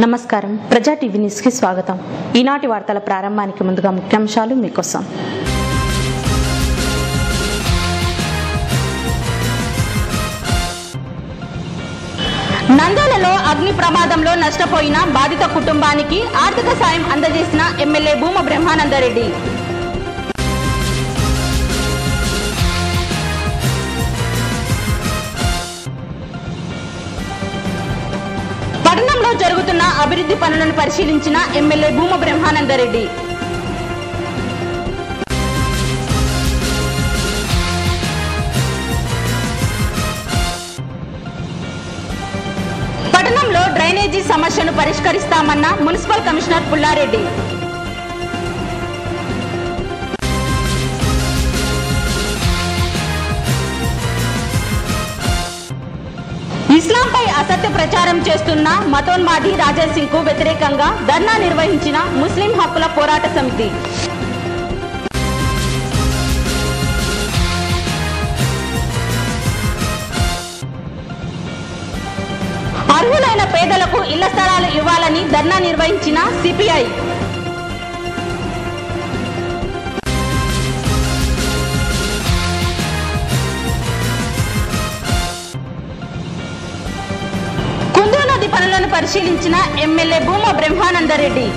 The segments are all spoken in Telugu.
నమస్కారం ప్రజా టీవీ న్యూస్ కి స్వాగతం ఈనాటి వార్తల ప్రారంభానికి ముందుగా ముఖ్యాంశాలు మీకోసం నంద్యాలలో అగ్ని ప్రమాదంలో నష్టపోయిన బాధిత కుటుంబానికి ఆర్థిక సాయం అందజేసిన ఎమ్మెల్యే భూమ బ్రహ్మానందరెడ్డి పట్టణంలో జరుగుతున్న అభివృద్ధి పనులను పరిశీలించిన ఎమ్మెల్యే భూమ బ్రహ్మానందరెడ్డి పట్టణంలో డ్రైనేజీ సమస్యను పరిష్కరిస్తామన్న మున్సిపల్ కమిషనర్ పుల్లారెడ్డి ఇస్లాంపై అసత్య ప్రచారం చేస్తున్న మతోన్మాది రాజాసింగ్ కు వ్యతిరేకంగా ధర్నా నిర్వహించిన ముస్లిం హక్కుల పోరాట సమితి అర్హులైన పేదలకు ఇళ్ల స్థలాలు ఇవ్వాలని ధర్నా నిర్వహించిన సిపిఐ కుందు నది పనులను పరిశీలించిన ఎమ్మెల్యే భూమ బ్రహ్మానందరెడ్డి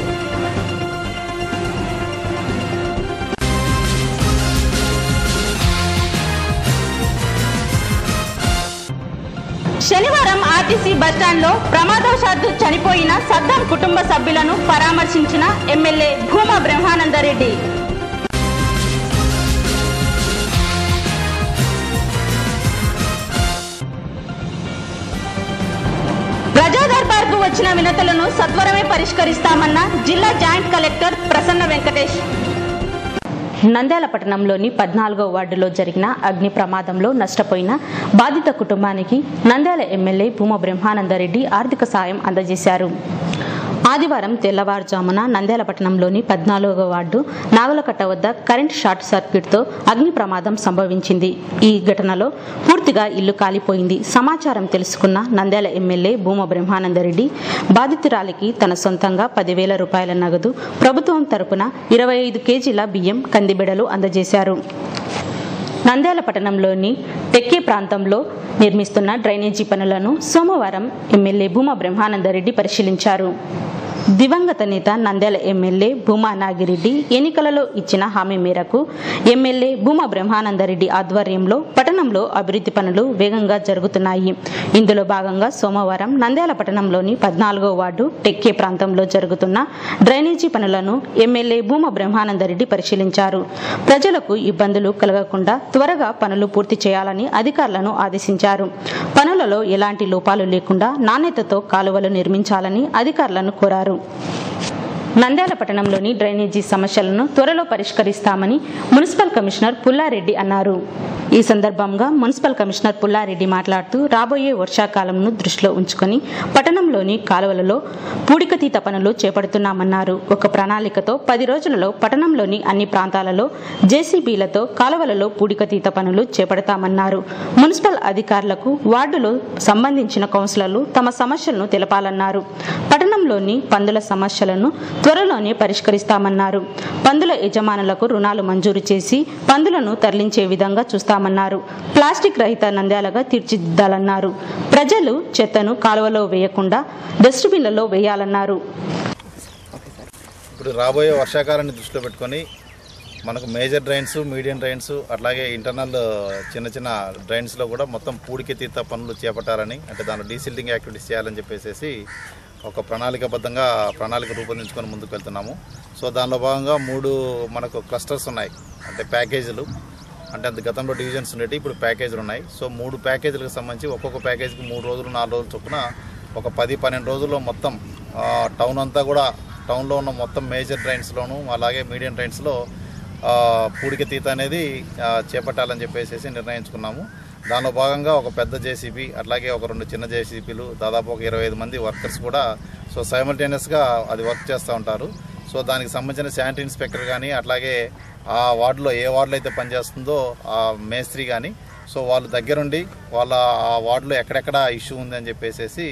శనివారం ఆర్టీసీ బస్టాండ్లో ప్రమాదవశాత్తు చనిపోయిన సద్దాం కుటుంబ సభ్యులను పరామర్శించిన ఎమ్మెల్యే భూమ బ్రహ్మానందరెడ్డి ప్రజా దర్బార్కు వచ్చిన వినతులను సత్వరమే పరిష్కరిస్తామన్న జిల్లా జాయింట్ కలెక్టర్ ప్రసన్న వెంకటేష్ నంద్యాల పట్టణంలోని పద్నాలుగో వార్డులో జరిగిన అగ్ని ప్రమాదంలో నష్టపోయిన బాధిత కుటుంబానికి నంద్యాల ఎమ్మెల్యే భూమ బ్రహ్మానందరెడ్డి ఆర్థిక సాయం అందజేశారు ఆదివారం తెల్లవారుజామున నంద్యాల పట్టణంలోని పద్నాలుగో వార్డు నావలకట్ట వద్ద కరెంట్ షార్ట్ సర్క్యూట్తో అగ్ని ప్రమాదం సంభవించింది ఈ ఘటనలో పూర్తిగా ఇల్లు కాలిపోయింది సమాచారం తెలుసుకున్న నంద్యాల ఎమ్మెల్యే భూమ బ్రహ్మానందరెడ్డి బాధితురాలికి తన సొంతంగా పదివేల రూపాయల నగదు ప్రభుత్వం తరపున ఇరవై ఐదు కేజీల బియ్యం కందిబిడలు అందజేశారు నంద్యాల పట్టణంలోని టెక్కే ప్రాంతంలో నిర్మిస్తున్న డ్రైనేజీ పనులను సోమవారం ఎమ్మెల్యే భూమా బ్రహ్మానందరెడ్డి పరిశీలించారు దివంగత నేత నంద్యాల ఎమ్మెల్యే భూమా నాగిరెడ్డి ఎన్నికలలో ఇచ్చిన హామీ మేరకు ఎమ్మెల్యే భూమా బ్రహ్మానందరెడ్డి ఆధ్వర్యంలో పట్టణంలో అభివృద్ధి పనులు వేగంగా జరుగుతున్నాయి ఇందులో భాగంగా సోమవారం నంద్యాల పట్టణంలోని పద్నాలుగో వార్డు టెక్కే ప్రాంతంలో జరుగుతున్న డ్రైనేజీ పనులను ఎమ్మెల్యే భూమా బ్రహ్మానందరెడ్డి పరిశీలించారు ప్రజలకు ఇబ్బందులు కలగకుండా త్వరగా పనులు పూర్తి చేయాలని అధికారులను ఆదేశించారు పనులలో ఎలాంటి లోపాలు లేకుండా నాణ్యతతో కాలువలు నిర్మించాలని అధికారులను కోరారు నంద్యాల పట్టణంలోని డ్రైనేజీ సమస్యలను త్వరలో పరిష్కరిస్తామని మున్సిపల్ కమిషనర్ పుల్లారెడ్డి అన్నారు ఈ సందర్భంగా మున్సిపల్ కమిషనర్ పుల్లారెడ్డి మాట్లాడుతూ రాబోయే వర్షాకాలంను దృష్టిలో ఉంచుకొని పట్టణంలోని కాలువలలో పూడికతీత పనులు చేపడుతున్నామన్నారు ఒక ప్రణాళికతో పది రోజులలో పట్టణంలోని అన్ని ప్రాంతాలలో జేసీబీలతో కాలువలలో పూడికతీత పనులు చేపడతామన్నారు మున్సిపల్ అధికారులకు వార్డులో సంబంధించిన కౌన్సిలర్లు తమ సమస్యలను తెలపాలన్నారు పట్టణంలోని పందుల సమస్యలను త్వరలోనే పరిష్కరిస్తామన్నారు పందుల యజమానులకు రుణాలు మంజూరు చేసి పందులను తరలించే విధంగా చూస్తామన్నారు ప్లాస్టిక్ రహిత నంద్యాలగా తీర్చిదిద్దాలన్నారు ప్రజలు చెత్తను కాలువలో వేయకుండా డస్ట్బిన్లలో వేయాలన్నారు ఇప్పుడు రాబోయే వర్షాకాలాన్ని దృష్టిలో పెట్టుకొని మనకు మేజర్ డ్రైన్స్ మీడియం డ్రైన్స్ అట్లాగే ఇంటర్నల్ చిన్న చిన్న డ్రైన్స్లో కూడా మొత్తం పూడికెతీత పనులు చేపట్టాలని అంటే దానిలో డీసిల్టింగ్ యాక్టివిటీస్ చేయాలని చెప్పేసి ఒక ప్రణాళికబద్ధంగా ప్రణాళిక రూపొందించుకొని ముందుకు వెళ్తున్నాము సో దానిలో భాగంగా మూడు మనకు క్లస్టర్స్ ఉన్నాయి అంటే ప్యాకేజీలు అంటే అంత గతంలో డివిజన్స్ ఉండేవి ఇప్పుడు ప్యాకేజీలు ఉన్నాయి సో మూడు ప్యాకేజీలకు సంబంధించి ఒక్కొక్క ప్యాకేజీకి మూడు రోజులు నాలుగు రోజులు చొప్పున ఒక పది పన్నెండు రోజుల్లో మొత్తం ఆ, టౌన్ అంతా కూడా టౌన్లో ఉన్న మొత్తం మేజర్ డ్రైన్స్లోను అలాగే మీడియం డ్రైన్స్లో ఆ, పూడిక తీత అనేది ఆ, చేపట్టాలని చెప్పేసి నిర్ణయించుకున్నాము దానిలో భాగంగా ఒక పెద్ద జేసీబీ అట్లాగే ఒక రెండు చిన్న జేసీబీలు దాదాపు ఒక ఇరవై ఐదు మంది వర్కర్స్ కూడా సో సైమల్టేనియస్గా అది వర్క్ చేస్తూ ఉంటారు సో దానికి సంబంధించిన శానిటరీ ఇన్స్పెక్టర్ కానీ అట్లాగే ఆ వార్డులో ఏ వార్డులో అయితే పనిచేస్తుందో ఆ మేస్త్రి కానీ సో వాళ్ళు దగ్గరుండి వాళ్ళ ఆ వార్డులో ఎక్కడెక్కడ ఇష్యూ ఉంది అని చెప్పేసి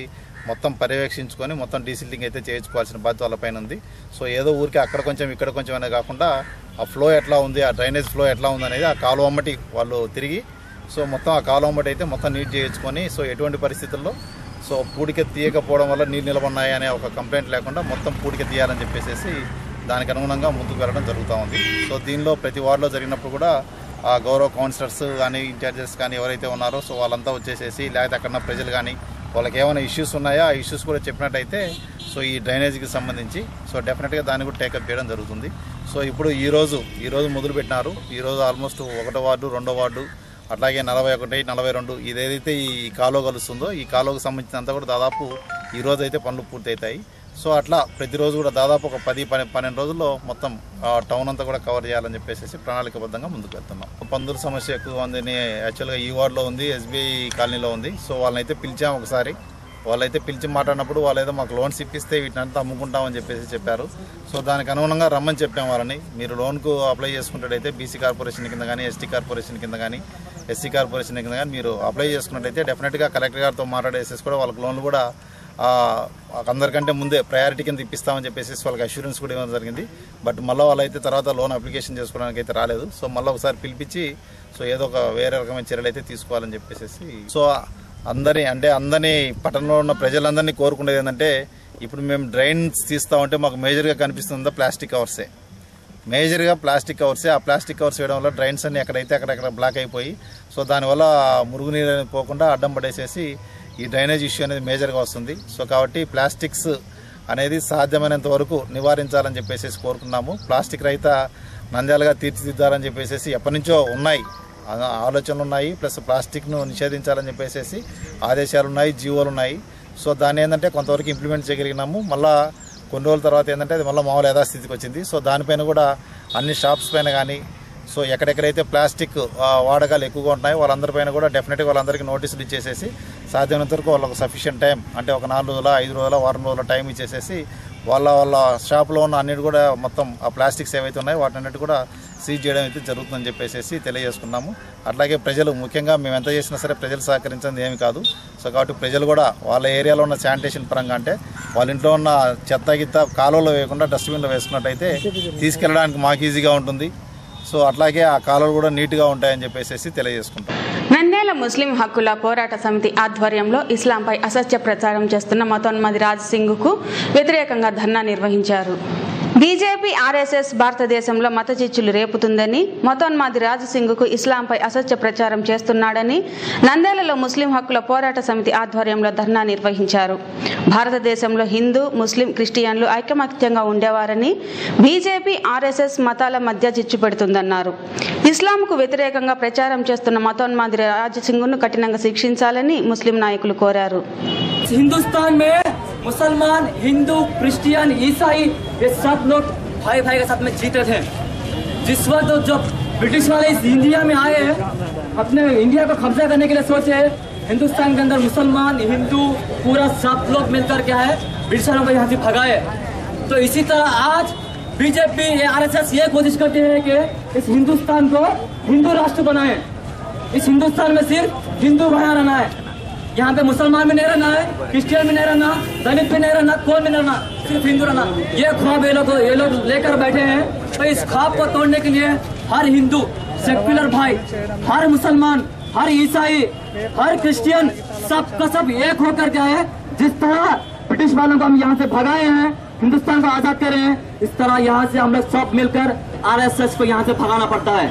మొత్తం పర్యవేక్షించుకొని మొత్తం డీసిల్టింగ్ అయితే చేయించుకోవాల్సిన బాధ్యత వాళ్ళపైన ఉంది సో ఏదో ఊరికి అక్కడ కొంచెం ఇక్కడ కొంచెం అనేది కాకుండా ఆ ఫ్లో ఎట్లా ఉంది ఆ డ్రైనేజ్ ఫ్లో ఎట్లా ఉంది అనేది ఆ కాలువ అమ్మటి వాళ్ళు తిరిగి సో మొత్తం ఆ కాలువ అమ్మటి అయితే మొత్తం నీట్ చేయించుకొని సో ఎటువంటి పరిస్థితుల్లో సో పూడిక తీయకపోవడం వల్ల నీళ్ళు నిలబడినాయి అనే ఒక కంప్లైంట్ లేకుండా మొత్తం పూడిక తీయాలని చెప్పేసి దానికి అనుగుణంగా ముందుకు వెళ్ళడం జరుగుతూ ఉంది సో దీనిలో ప్రతి వార్డులో జరిగినప్పుడు కూడా ఆ గౌరవ కౌన్సిలర్స్ కానీ ఇన్ఛార్జెస్ కానీ ఎవరైతే ఉన్నారో సో వాళ్ళంతా వచ్చేసేసి లేకపోతే అక్కడ ఉన్న ప్రజలు కానీ వాళ్ళకి ఏమైనా ఇష్యూస్ ఉన్నాయో ఆ ఇష్యూస్ కూడా చెప్పినట్టయితే సో ఈ డ్రైనేజీకి సంబంధించి సో డెఫినెట్గా దాన్ని కూడా టేకప్ చేయడం జరుగుతుంది సో ఇప్పుడు ఈ రోజు ఈ రోజు మొదలు పెట్టినారు ఈ రోజు ఆల్మోస్ట్ ఒకటో వార్డు రెండో వార్డు అట్లాగే నలభై ఒకటి నలభై రెండు ఇదేదైతే ఈ కాలువ కలుస్తుందో ఈ కాలువకు సంబంధించినంత కూడా దాదాపు ఈ రోజు అయితే పనులు పూర్తవుతాయి సో అట్లా ప్రతిరోజు కూడా దాదాపు ఒక పది పని పన్నెండు రోజుల్లో మొత్తం ఆ టౌన్ అంతా కూడా కవర్ చేయాలని చెప్పేసి ప్రణాళికబద్ధంగా ముందుకు వెళ్తున్నాం పందుల సమస్య ఎక్కువ ఉందని యాక్చువల్గా ఈ వార్డులో ఉంది ఎస్బీఐ కాలనీలో ఉంది సో వాళ్ళని అయితే పిలిచాం ఒకసారి వాళ్ళైతే పిలిచి మాట్లాడినప్పుడు వాళ్ళు ఏదో మాకు లోన్స్ ఇప్పిస్తే వీటినంతా అమ్ముకుంటామని చెప్పేసి చెప్పారు సో దానికి అనుగుణంగా రమ్మని చెప్పాం వాళ్ళని మీరు లోన్కు అప్లై చేసుకున్నట్టయితే బీసీ కార్పొరేషన్ కింద కానీ ఎస్టీ కార్పొరేషన్ కింద కానీ ఎస్సీ కార్పొరేషన్ కింద కానీ మీరు అప్లై చేసుకున్నట్టయితే డెఫినెట్గా కలెక్టర్ గారితో మాట్లాడేసేసి కూడా వాళ్ళకి లోన్లు కూడా ఆ, అందరికంటే ముందే ప్రయారిటీ కింద ఇప్పిస్తామని చెప్పేసి వాళ్ళకి అష్యూరెన్స్ కూడా ఇవ్వడం జరిగింది బట్ మళ్ళీ వాళ్ళైతే తర్వాత లోన్ అప్లికేషన్ చేసుకోవడానికి అయితే రాలేదు సో మళ్ళీ ఒకసారి పిలిపించి సో ఏదో ఒక వేరే రకమైన చర్యలు అయితే తీసుకోవాలని చెప్పేసి సో అందరి అంటే అందరినీ పట్టణంలో ఉన్న ప్రజలందరినీ కోరుకునేది ఏంటంటే ఇప్పుడు మేము డ్రైన్స్ తీస్తా ఉంటే మాకు మేజర్గా కనిపిస్తుందా ప్లాస్టిక్ కవర్సే మేజర్గా ప్లాస్టిక్ కవర్సే ఆ ప్లాస్టిక్ కవర్స్ వేయడం వల్ల డ్రైన్స్ అన్ని ఎక్కడైతే అక్కడక్కడ బ్లాక్ అయిపోయి సో దానివల్ల మురుగునీరు అనేది పోకుండా అడ్డం పడేసేసి ఈ డ్రైనేజ్ ఇష్యూ అనేది మేజర్గా వస్తుంది సో కాబట్టి ప్లాస్టిక్స్ అనేది సాధ్యమైనంత వరకు నివారించాలని చెప్పేసి కోరుకున్నాము ప్లాస్టిక్ రహిత నంద్యాలుగా తీర్చిదిద్దాలని చెప్పేసి ఎప్పటి నుంచో ఉన్నాయి ఆ- ఆలోచనలు ఉన్నాయి ప్లస్ ప్లాస్టిక్ను నిషేధించాలని చెప్పేసి ఆదేశాలు ఉన్నాయి జీవోలు ఉన్నాయి సో దాన్ని ఏంటంటే కొంతవరకు ఇంప్లిమెంట్ చేయగలిగినాము మళ్ళా కొన్ని రోజుల తర్వాత ఏంటంటే అది మళ్ళీ మామూలు యథాస్థితికి వచ్చింది సో దానిపైన కూడా అన్ని షాప్స్ పైన కానీ సో ఎక్కడెక్కడైతే ప్లాస్టిక్ ఆ, వాడకాలు ఎక్కువగా ఉంటున్నాయో వాళ్ళందరిపైన కూడా డెఫినెట్గా వాళ్ళందరికీ నోటీసులు ఇచ్చేసేసి సాధ్యమైనంత వరకు వాళ్ళకి సఫిషియంట్ టైం అంటే ఒక నాలుగు రోజుల ఐదు రోజుల వారం రోజుల టైం ఇచ్చేసేసి వాళ్ళ వాళ్ళ షాప్లో ఉన్న అన్నిటి కూడా మొత్తం ఆ ప్లాస్టిక్స్ ఏవైతే ఉన్నాయో వాటన్నిటి కూడా సీజ్ చేయడం అయితే జరుగుతుందని చెప్పేసి తెలియజేసుకున్నాము అట్లాగే ప్రజలు ముఖ్యంగా మేము ఎంత చేసినా సరే ప్రజలు సహకరించింది ఏమి కాదు సో కాబట్టి ప్రజలు కూడా వాళ్ళ ఏరియాలో ఉన్న శానిటేషన్ పరంగా అంటే వాళ్ళ ఇంట్లో ఉన్న చెత్త గిత్త కాలువలో వేయకుండా డస్ట్బిన్లో వేసుకున్నట్టయితే తీసుకెళ్ళడానికి మాకు ఈజీగా ఉంటుంది సో అట్లాగే ఆ కాలువలు కూడా నీట్గా ఉంటాయని చెప్పేసి తెలియజేసుకుంటాం నంద్యాల ముస్లిం హక్కుల పోరాట సమితి ఆధ్వర్యంలో ఇస్లాంపై అసత్య ప్రచారం చేస్తున్న మతోన్మది రాజ్ సింగ్కు వ్యతిరేకంగా ధర్నా నిర్వహించారు బీజేపీ ఆర్ఎస్ఎస్ భారతదేశంలో మత చిచ్చులు రేపుతుందని మతోన్మాది రాజ్ సింగ్కు ఇస్లాంపై అసత్య ప్రచారం చేస్తున్నాడని నంద్యాలలో ముస్లిం హక్కుల పోరాట సమితి ఆధ్వర్యంలో ధర్నా నిర్వహించారు భారతదేశంలో హిందూ ముస్లిం క్రిస్టియన్లు ఐకమత్యంగా ఉండేవారని బీజేపీ ఆర్ఎస్ఎస్ మతాల మధ్య చిచ్చు పెడుతుందన్నారు ఇస్లాంకు వ్యతిరేకంగా ప్రచారం చేస్తున్న మతోన్మాది రాజ్ సింగ్ను కఠినంగా శిక్షించాలని ముస్లిం నాయకులు కోరారు हिंदुस्तान में मुसलमान हिंदू क्रिश्चियन ईसाई ये सब लोग भाई भाई के साथ में जीते थे जिस वक्त जब ब्रिटिश वाले इस इंडिया में आए अपने इंडिया को कब्जा करने के लिए सोचे हिंदुस्तान के अंदर मुसलमान हिंदू पूरा सब लोग मिलकर क्या है ब्रिटिशरों को यहाँ से भगाए तो इसी तरह आज बीजेपी आर एस एस ये कोशिश करते हैं कि इस हिंदुस्तान को हिंदू राष्ट्र बनाए इस हिंदुस्तान में सिर्फ हिंदू बना रहना है यहाँ पे मुसलमान भी नहीं रहना है क्रिश्चियन भी नहीं रहना दलित भी नहीं रहना कोई भी नहीं रहना सिर्फ हिंदू रहना ये ख्वाब ये लोग ये लोग लेकर बैठे हैं तो इस ख्वाब को तोड़ने के लिए हर हिंदू सेक्युलर भाई हर मुसलमान हर ईसाई हर क्रिश्चियन सब का सब एक होकर क्या है जिस तरह ब्रिटिश वालों को हम यहाँ से भगाए हैं हिंदुस्तान को आजाद करे हैं इस तरह यहाँ से हम लोग सब मिलकर आरएसएस को यहाँ से भगाना पड़ता है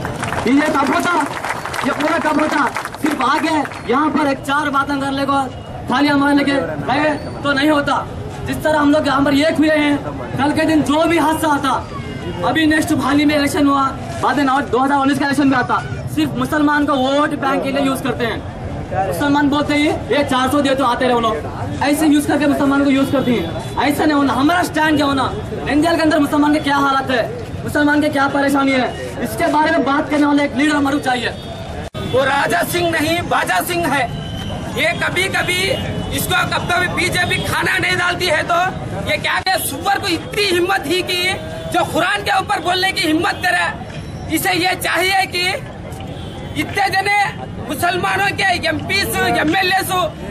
ये कब होता ये पूरा कब होता सिर्फ आगे यहाँ पर एक चार बातें करने को थालियां मारने के गए तो नहीं होता जिस तरह हम लोग यहाँ पर एक हुए हैं कल के दिन जो भी हादसा आता अभी नेक्स्ट भाली में इलेक्शन हुआ बाद में दो हजार उन्नीस का इलेक्शन भी आता सिर्फ मुसलमान को वोट बैंक के लिए यूज करते हैं मुसलमान बोलते हैं ये 400 दे तो आते रहे वो लोग ऐसे यूज करके मुसलमान को यूज करती हैं ऐसा नहीं होना हमारा स्टैंड क्या होना इंडिया के अंदर मुसलमान के क्या हालत है मुसलमान के क्या परेशानी है इसके बारे में बात करने वाले एक लीडर हमारे को चाहिए वो राजा सिंह नहीं बाजा सिंह है ये कभी कभी इसको कब कभी बीजेपी खाना नहीं डालती है तो ये क्या क्या सुपर को इतनी हिम्मत ही की जो कुरान के ऊपर बोलने की हिम्मत करे इसे ये चाहिए कि इतने जने मुसलमानों के M P M L A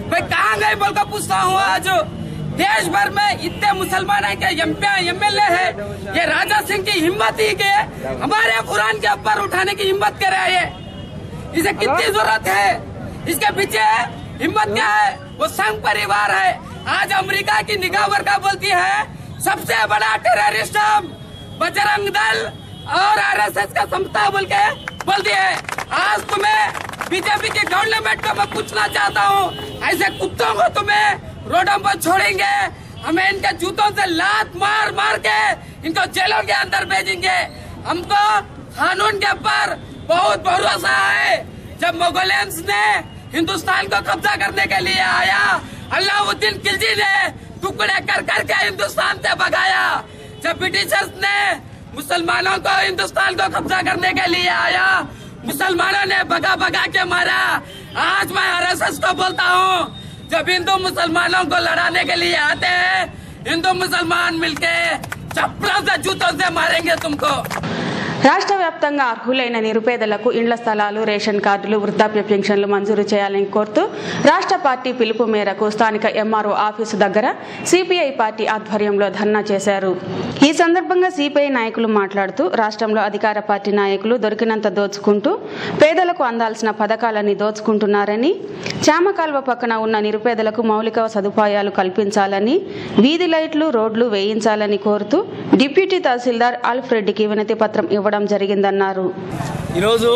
भाई कहाँ गए बोल कर पूछता हूँ आज देश भर में इतने मुसलमान है के एम एम एल ए है ये राजा सिंह की हिम्मत ही के हमारे कुरान के ऊपर उठाने की हिम्मत कर रहा है इसे कितनी जरूरत है इसके पीछे हिम्मत क्या है वो संघ परिवार है आज अमेरिका की निगाह वर्गा बोलती है सबसे बड़ा टेररिस्ट हम बजरंग दल और आरएसएस का संस्था बोल के बोलती है आज तुम्हें बीजेपी की गवर्नमेंट को मैं पूछना चाहता हूँ ऐसे कुत्तों को तुम्हें रोडों पर छोड़ेंगे हमें इनके जूतों से लात मार मार के इनको जेलों के अंदर भेजेंगे हमको कानून के ऊपर बहुत भरोसा है जब मुगलियंस ने हिंदुस्तान को कब्जा करने के लिए आया अल्लाउद्दीन खिलजी ने टुकड़े कर करके हिंदुस्तान से भगाया जब ब्रिटिशर्स ने मुसलमानों को हिंदुस्तान को कब्जा करने के लिए आया मुसलमानों ने भगा भगा के मारा आज मैं आरएसएस को बोलता हूँ जब हिंदू मुसलमानों को लड़ाने के लिए आते हैं हिंदू मुसलमान मिलके चप्पलों से जूतों से मारेंगे तुमको రాష్ట్ర వ్యాప్తంగా అర్హులైన నిరుపేదలకు ఇండ్ల స్థలాలు రేషన్ కార్డులు వృద్ధాప్య పెన్షన్లు మంజూరు చేయాలని కోరుతూ రాష్ట్ర పార్టీ పిలుపు మేరకు స్థానిక ఎంఆర్ఓ ఆఫీసు దగ్గర సిపిఐ పార్టీ ఆధ్వర్యంలో ధర్నా చేశారు ఈ సందర్భంగా సిపిఐ నాయకులు మాట్లాడుతూ రాష్ట్రంలో అధికార పార్టీ నాయకులు దొరికినంత దోచుకుంటూ పేదలకు అందాల్సిన పథకాలని దోచుకుంటున్నారని చామకాల్వ పక్కన ఉన్న నిరుపేదలకు మౌలిక సదుపాయాలు కల్పించాలని వీధి లైట్లు రోడ్లు వేయించాలని కోరుతూ డిప్యూటీ తహసీల్దార్ అల్ఫ్రెడ్డికి వినతి పత్రం ఇవ్వడం జరిగిందన్నారు ఈరోజు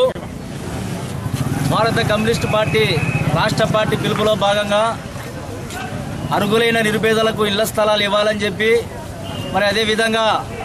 భారత కమ్యూనిస్ట్ పార్టీ రాష్ట్ర పార్టీ పిలుపులో భాగంగా అర్హులైన నిరుపేదలకు ఇళ్ల స్థలాలు ఇవ్వాలని చెప్పి మరి అదేవిధంగా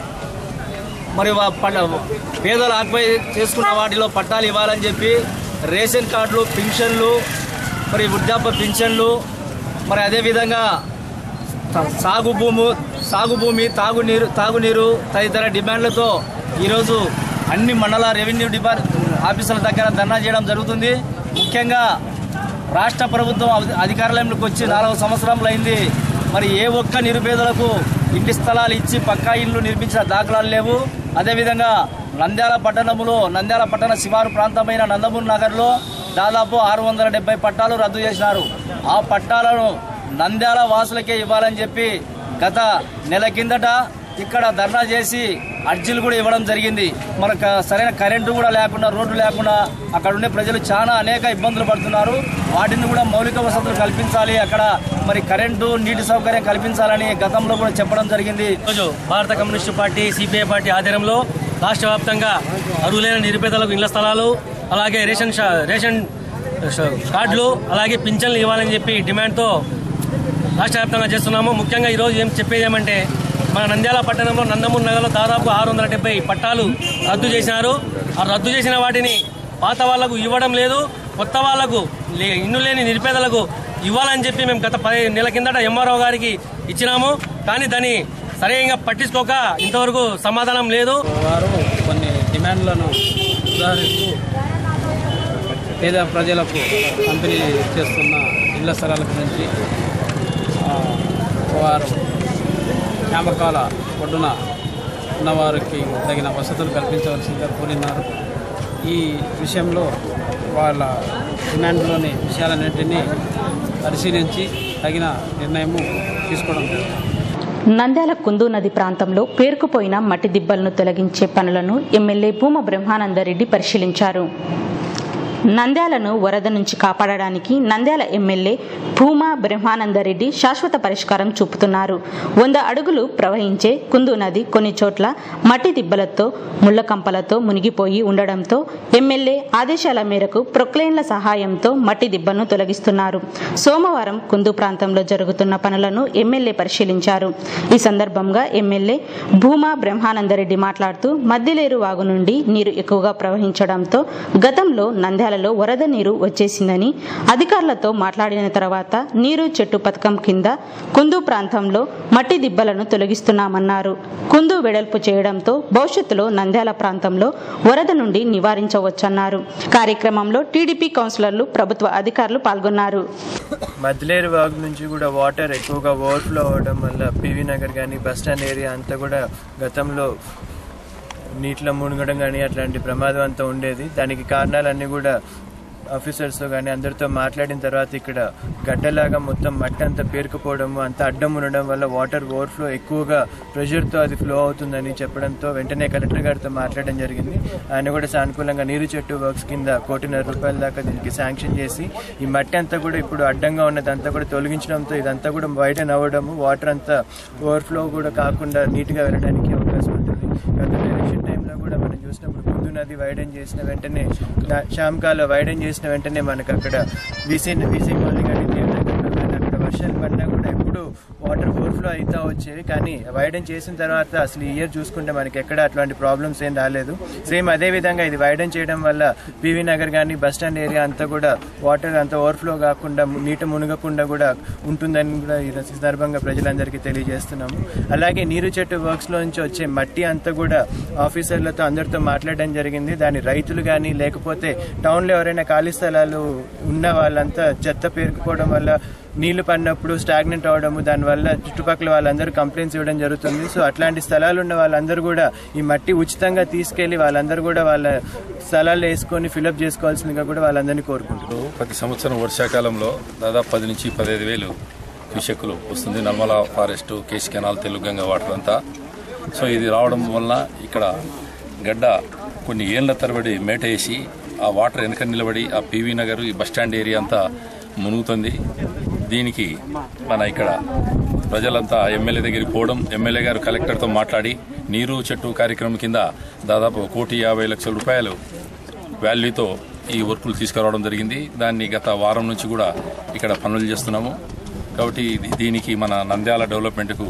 మరి వా- ప- పేదలు ఆక్యుపై చేసుకున్న వాటిలో పట్టాలు ఇవ్వాలని చెప్పి రేషన్ కార్డులు పింఛన్లు మరి వృద్ధాప్య పింఛన్లు మరి అదేవిధంగా సాగు భూము సాగు భూమి తాగునీరు తాగునీరు తదితర డిమాండ్లతో ఈరోజు అన్ని మండల రెవెన్యూ డిపార్ట్ ఆఫీసుల దగ్గర ధర్నా చేయడం జరుగుతుంది ముఖ్యంగా రాష్ట్ర ప్రభుత్వం అధి- అధికారంలోకి వచ్చి నాలుగు సంవత్సరంలో అయింది మరి ఏ ఒక్క నిరుపేదలకు ఇంటి స్థలాలు ఇచ్చి పక్కా ఇల్లు నిర్మించిన దాఖలాలు లేవు అదేవిధంగా నంద్యాల పట్టణంలో నంద్యాల పట్టణ శివారు ప్రాంతమైన నందమూరి నగర్లో దాదాపు ఆరు వందల డెబ్బై పట్టాలు రద్దు చేసినారు ఆ పట్టాలను నంద్యాల వాసులకే ఇవ్వాలని చెప్పి గత నెల కిందట ఇక్కడ ధర్నా చేసి అర్జీలు కూడా ఇవ్వడం జరిగింది మనకు సరైన కరెంటు కూడా లేకుండా రోడ్డు లేకుండా అక్కడ ఉండే ప్రజలు చాలా అనేక ఇబ్బందులు పడుతున్నారు వాటిని కూడా మౌలిక వసతులు కల్పించాలి అక్కడ మరి కరెంటు నీటి సౌకర్యం కల్పించాలని గతంలో కూడా చెప్పడం జరిగింది ఈరోజు భారత కమ్యూనిస్టు పార్టీ సిపిఐ పార్టీ ఆధ్వర్యంలో రాష్ట్ర వ్యాప్తంగా అర్హులైన నిరుపేదలకు ఇళ్ల స్థలాలు అలాగే రేషన్ షా- రేషన్ షా- కార్డులు అలాగే పింఛన్లు ఇవ్వాలని చెప్పి డిమాండ్తో రాష్ట్ర వ్యాప్తంగా చేస్తున్నాము ముఖ్యంగా ఈరోజు ఏం చెప్పేది ఏమంటే మన నంద్యాల పట్టణంలో నందమూరి నగర్లో దాదాపు ఆరు వందల డెబ్బై పట్టాలు రద్దు చేసినారు ఆ రద్దు చేసిన వాటిని పాత వాళ్లకు ఇవ్వడం లేదు కొత్త వాళ్లకు లే- ఇల్లు లేని నిరుపేదలకు ఇవ్వాలని చెప్పి మేము గత పది నెలల కిందట ఎంఆర్ఓ గారికి ఇచ్చినాము కానీ దాన్ని సరిగా పట్టించుకోక ఇంతవరకు సమాధానం లేదు వారు కొన్ని డిమాండ్లను ఉదాహరిస్తూ పేద ప్రజలకు పంపిణీ చేస్తున్న ఇళ్ల స్థలాల గురించి ఆ, వారు జ్ఞాపకాల ఒడ్డున ఉన్నవారికి తగిన వసతులు కల్పించవలసిందిగా కోరినారు ఈ విషయంలో వాళ్ళ డిమాండ్లోని విషయాలన్నింటినీ పరిశీలించి తగిన నిర్ణయము తీసుకోవడం జరుగుతుంది నంద్యాల కుందు నది ప్రాంతంలో పేరుకుపోయిన మట్టి దిబ్బలను తొలగించే పనులను ఎమ్మెల్యే భూమ బ్రహ్మానందరెడ్డి పరిశీలించారు నంద్యాలను వరద నుంచి కాపాడడానికి నంద్యాల ఎమ్మెల్యే భూమా బ్రహ్మానందరెడ్డి శాశ్వత పరిష్కారం చూపుతున్నారు వంద అడుగులు ప్రవహించే కుందు నది కొన్ని చోట్ల మట్టి దిబ్బలతో ముళ్ళ కంపలతో మునిగిపోయి ఉండడంతో ఎమ్మెల్యే ఆదేశాల మేరకు ప్రొక్లైన్ల సహాయంతో మట్టి దిబ్బను తొలగిస్తున్నారు సోమవారం కుందు ప్రాంతంలో జరుగుతున్న పనులను ఎమ్మెల్యే పరిశీలించారు ఈ సందర్భంగా ఎమ్మెల్యే భూమా బ్రహ్మానందరెడ్డి మాట్లాడుతూ మద్దిలేరు వాగు నుండి నీరు ఎక్కువగా ప్రవహించడంతో గతంలో నంద్యాలలో వరద నీరు వచ్చేసిందని అధికారులతో మాట్లాడిన తర్వాత నీరు చెట్టు పథకం కింద కుందు ప్రాంతంలో మట్టి దిబ్బలను తొలగిస్తున్నామన్నారు కుందు వెడల్పు చేయడంతో భవిష్యత్తులో నంద్యాల ప్రాంతంలో వరద నుండి నివారించవచ్చన్నారు కార్యక్రమంలో టీడీపీ కౌన్సిలర్లు ప్రభుత్వ అధికారులు పాల్గొన్నారు మద్లేరు వాగు నుంచి కూడా వాటర్ ఎక్కువగా ఓవర్ఫ్లో అవ్వడం వల్ల పివి నగర్ కానీ బస్ స్టాండ్ ఏరియా అంతా కూడా గతంలో నీటిలో మునగడం కానీ అట్లాంటి ప్రమాదం అంతా ఉండేది దానికి కారణాలన్నీ కూడా ఆఫీసర్స్తో కానీ అందరితో మాట్లాడిన తర్వాత ఇక్కడ గడ్డలాగా మొత్తం మట్టి అంతా పేరుకుపోవడము అంతా అడ్డం ఉండడం వల్ల వాటర్ ఓవర్ఫ్లో ఎక్కువగా ప్రెషర్తో అది ఫ్లో అవుతుందని చెప్పడంతో వెంటనే కలెక్టర్ గారితో మాట్లాడడం జరిగింది ఆయన కూడా సానుకూలంగా నీరు చెట్టు వర్క్స్ కింద కోటిన్నర రూపాయల దాకా దీనికి శాంక్షన్ చేసి ఈ మట్టి అంతా కూడా ఇప్పుడు అడ్డంగా ఉన్నదంతా కూడా తొలగించడంతో ఇదంతా కూడా వైడన్ అవ్వడము వాటర్ అంతా ఓవర్ఫ్లో కూడా కాకుండా నీట్గా వెళ్ళడానికి అవకాశం ఉంటుంది గత ఎలక్షన్ టైంలో కూడా మనం చూసినప్పుడు కుందు నది వైడన్ చేసిన వెంటనే దా- శ్యామ్కాలో వైడన్ చేసిన వెంటనే మనకు అక్కడ బీసీ బీసీ కాలనీ కానీ దేవనగర్లో కానీ అక్కడ వర్షాలు పడినా కూడా ఎప్పుడు వాటర్ ఓవర్ఫ్లో అవుతా వచ్చేవి కానీ వైడన్ చేసిన తర్వాత అసలు ఈ ఇయర్ చూసుకుంటే మనకి ఎక్కడ అట్లాంటి ప్రాబ్లమ్స్ ఏం రాలేదు సేమ్ అదే విధంగా ఇది వైడన్ చేయడం వల్ల పివి నగర్ కానీ బస్ స్టాండ్ ఏరియా అంతా కూడా వాటర్ అంతా ఓవర్ఫ్లో కాకుండా నీట మునగకుండా కూడా ఉంటుందని కూడా ఈ సందర్భంగా ప్రజలందరికీ తెలియజేస్తున్నాము అలాగే నీరు చెట్టు వర్క్స్ లో నుంచి వచ్చే మట్టి అంతా కూడా ఆఫీసర్లతో అందరితో మాట్లాడడం జరిగింది దాని రైతులు కానీ లేకపోతే టౌన్ లో ఎవరైనా ఖాళీ స్థలాలు ఉన్న వాళ్ళంతా చెత్త పేరుకుపోవడం వల్ల నీళ్లు పడినప్పుడు స్టాగ్నెంట్ అవడము దానివల్ల చుట్టుపక్కల వాళ్ళందరూ కంప్లైంట్స్ ఇవ్వడం జరుగుతుంది సో అట్లాంటి స్థలాలు ఉన్న వాళ్ళందరూ కూడా ఈ మట్టి ఉచితంగా తీసుకెళ్లి వాళ్ళందరూ కూడా వాళ్ళ స్థలాలు వేసుకొని ఫిలప్ చేసుకోవాల్సిందిగా కూడా వాళ్ళందరినీ కోరుకుంటున్నారు ప్రతి సంవత్సరం వర్షాకాలంలో దాదాపు పది నుంచి పదహైదు వేలు క్యూసెక్కులు వస్తుంది నర్మలా ఫారెస్ట్ కేశ్ కెనాల్ తెలుగంగా వాటర్ అంతా సో ఇది రావడం వల్ల ఇక్కడ గడ్డ కొన్ని ఏళ్ల తరబడి మేట వేసి ఆ వాటర్ వెనక నిలబడి ఆ పీవీ నగర్ ఈ బస్టాండ్ ఏరియా అంతా మునుగుతుంది దీనికి మన ఇక్కడ ప్రజలంతా ఎమ్మెల్యే దగ్గరికి పోవడం ఎమ్మెల్యే గారు కలెక్టర్తో మాట్లాడి నీరు చెట్టు కార్యక్రమం కింద దాదాపు కోటి యాభై లక్షల రూపాయలు వాల్యూతో ఈ వర్కులు తీసుకురావడం జరిగింది దాన్ని గత వారం నుంచి కూడా ఇక్కడ పనులు చేస్తున్నాము కాబట్టి ఇది- దీనికి మన నంద్యాల డెవలప్మెంట్కు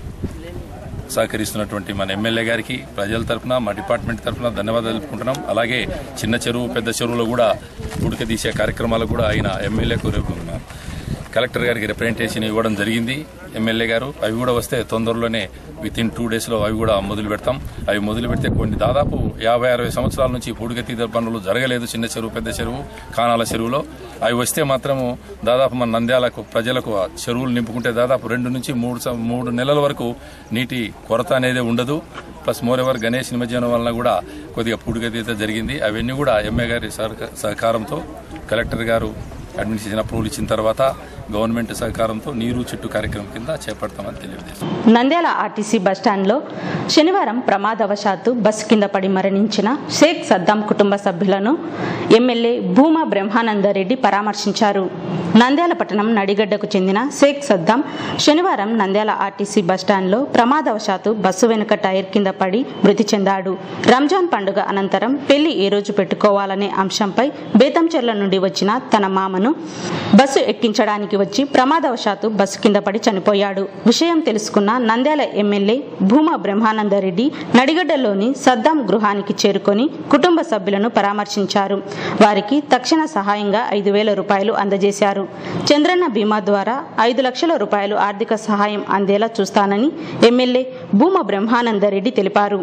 సహకరిస్తున్నటువంటి మన ఎమ్మెల్యే గారికి ప్రజల తరఫున మా డిపార్ట్మెంట్ తరఫున ధన్యవాదాలు తెలుపుకుంటున్నాం అలాగే చిన్న చెరువు పెద్ద చెరువులో కూడా ఉడక తీసే కార్యక్రమాలు కూడా ఆయన ఎమ్మెల్యేకు రేపు మన కలెక్టర్ గారికి రిప్రజెంటేషన్ ఇవ్వడం జరిగింది ఎమ్మెల్యే గారు అవి కూడా వస్తే తొందరలోనే విత్ ఇన్ టూ డేస్లో అవి కూడా మొదలు పెడతాం అవి మొదలు పెడితే కొన్ని దాదాపు యాభై అరవై సంవత్సరాల నుంచి పూడిగతీత పనులు జరగలేదు చిన్న చెరువు పెద్ద చెరువు కానాల చెరువులో అవి వస్తే మాత్రము దాదాపు మన నంద్యాలకు ప్రజలకు ఆ చెరువులు నింపుకుంటే దాదాపు రెండు నుంచి మూడు సం- మూడు నెలల వరకు నీటి కొరత అనేది ఉండదు ప్లస్ మోర్ ఎవర్ గణేష్ నిమజ్జనం వలన కూడా కొద్దిగా పూడిగతీత జరిగింది అవన్నీ కూడా ఎమ్మె గారి సహక- సహకారంతో కలెక్టర్ గారు అడ్మినిస్ట్రేషన్ అప్రూవల్ ఇచ్చిన తర్వాత గవర్నమెంట్ సహకారంతో నీరు చెట్టు కార్యక్రమం కింద చేపడతామని తెలియజేస్తాం నంద్యాల ఆర్టీసీ బస్టాండ్లో శనివారం ప్రమాదవశాత్తు బస్సు కింద పడి మరణించిన షేక్ సద్దాం కుటుంబ సభ్యులను ఎమ్మెల్యే భూమా బ్రహ్మానందరెడ్డి పరామర్శించారు నంద్యాల పట్టణం నడిగడ్డకు చెందిన షేక్ సద్దాం శనివారం నంద్యాల ఆర్టీసీ బస్టాండ్లో ప్రమాదవశాత్తు బస్సు వెనుక టైర్ కింద పడి మృతి చెందాడు రంజాన్ పండుగ అనంతరం పెళ్లి ఏ రోజు పెట్టుకోవాలనే అంశంపై బేతంచెర్ల నుండి వచ్చిన తన మామను బస్సు ఎక్కించడానికి వచ్చి ప్రమాదవశాత్తు బస్సు కింద పడి చనిపోయాడు విషయం తెలుసుకున్న నంద్యాల ఎమ్మెల్యే భూమా బ్రహ్మానందరెడ్డి నడిగడ్డలోని సద్దాం గృహానికి చేరుకొని కుటుంబ సభ్యులను పరామర్శించారు వారికి తక్షణ సహాయంగా ఐదు వేల రూపాయలు అందజేశారు చంద్రన్న బీమా ద్వారా ఐదు లక్షల రూపాయలు ఆర్థిక సహాయం అందేలా చూస్తానని ఎమ్మెల్యే భూమా బ్రహ్మానందరెడ్డి తెలిపారు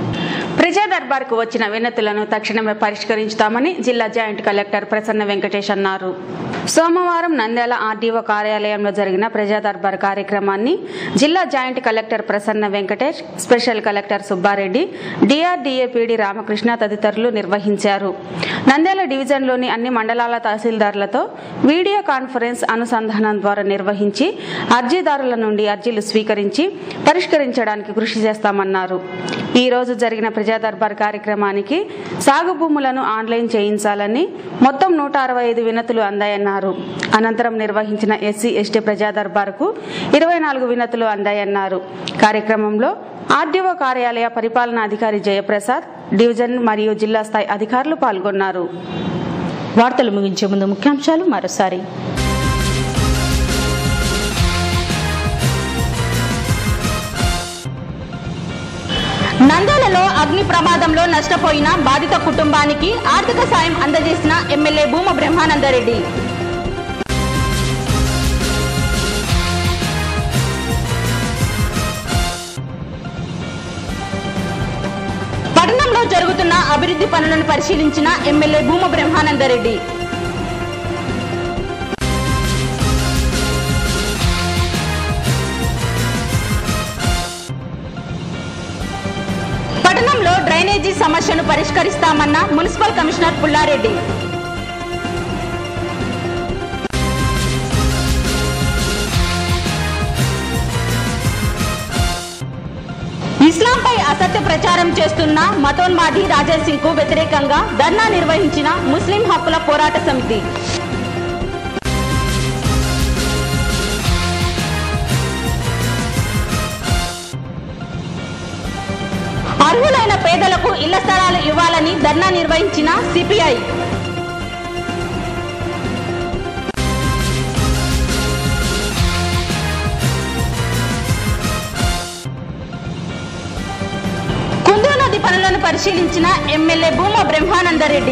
ప్రజా దర్బార్కు వచ్చిన వినతులను తక్షణమే పరిష్కరించుతామని జిల్లా జాయింట్ కలెక్టర్ ప్రసన్న వెంకటేష్ అన్నారు సోమవారం నంద్యాల ఆర్డీఓ కార్యాలయంలో జరిగిన ప్రజా దర్బార్ కార్యక్రమాన్ని జిల్లా joint collector Prasanna Venkatesh special collector Subba Reddy DRDA PD Ramakrishna తదితరులు నిర్వహించారు నంద్యాల డివిజన్లోని అన్ని మండలాల తహసీల్దార్లతో వీడియో కాన్ఫరెన్స్ అనుసంధానం ద్వారా నిర్వహించి అర్జీదారుల నుండి అర్జీలు స్వీకరించి పరిష్కరించడానికి కృషి చేస్తామన్నారు ఈ రోజు జరిగిన ప్రజా దర్బార్ కార్యక్రమానికి సాగు భూములను ఆన్లైన్ చేయించాలని మొత్తం నూట అరవై ఐదు వినతులు అందాయన్నారు అనంతరం నిర్వహించిన ఎస్సీ ఎస్టీ ప్రజా దర్బార్కు ఇరవై నాలుగు వినతులు అందాయన్నారు కార్యక్రమంలో ఆర్డీఓ కార్యాలయ పరిపాలనా అధికారి జయప్రసాద్ డివిజన్ మరియు జిల్లా స్థాయి అధికారులు పాల్గొన్నారు వార్తలు ముగించే ముందు ముఖ్యాంశాలు మరోసారి నంద్యాలలో అగ్ని ప్రమాదంలో నష్టపోయిన బాధిత కుటుంబానికి ఆర్థిక సాయం అందజేసిన ఎమ్మెల్యే భూమ బ్రహ్మానందరెడ్డి పట్టణంలో జరుగుతున్న అభివృద్ధి పనులను పరిశీలించిన ఎమ్మెల్యే భూమ బ్రహ్మానందరెడ్డి పట్టణంలో డ్రైనేజీ సమస్యను పరిష్కరిస్తామన్న మున్సిపల్ కమిషనర్ పుల్లారెడ్డి ఇస్లాంపై అసత్య ప్రచారం చేస్తున్న మతోన్మాది రాజా సింగ్ కు వ్యతిరేకంగా ధర్నా నిర్వహించిన ముస్లిం హక్కుల పోరాట సమితి అర్హులైన పేదలకు ఇళ్ల స్థలాలు ఇవ్వాలని ధర్నా నిర్వహించిన సిపిఐ కుందూ నది పనులను పరిశీలించిన ఎమ్మెల్యే భూమా బ్రహ్మానందరెడ్డి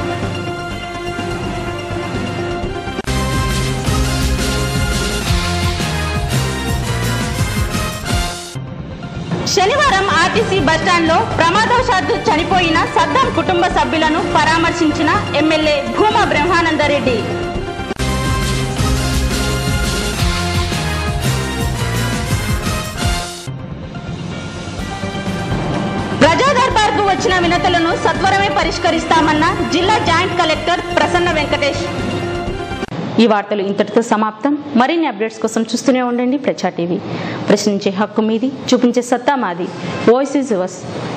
శనివారం ఆర్టీసీ బస్టాండ్లో ప్రమాదవశాత్తు చనిపోయిన సద్దాం కుటుంబ సభ్యులను పరామర్శించిన ఎమ్మెల్యే భూమా బ్రహ్మానందరెడ్డి ప్రజా దర్బార్కు వచ్చిన వినతులను సత్వరమే పరిష్కరిస్తామన్న జిల్లా జాయింట్ కలెక్టర్ ప్రసన్న వెంకటేష్ ఈ వార్తలు ఇంతటితో సమాప్తం మరిన్ని అప్డేట్స్ కోసం చూస్తూనే ఉండండి ప్రజా టీవీ ప్రశ్నించే హక్కు మీది చూపించే సత్తా మాది వాయిస్ ఇస్ యువర్స్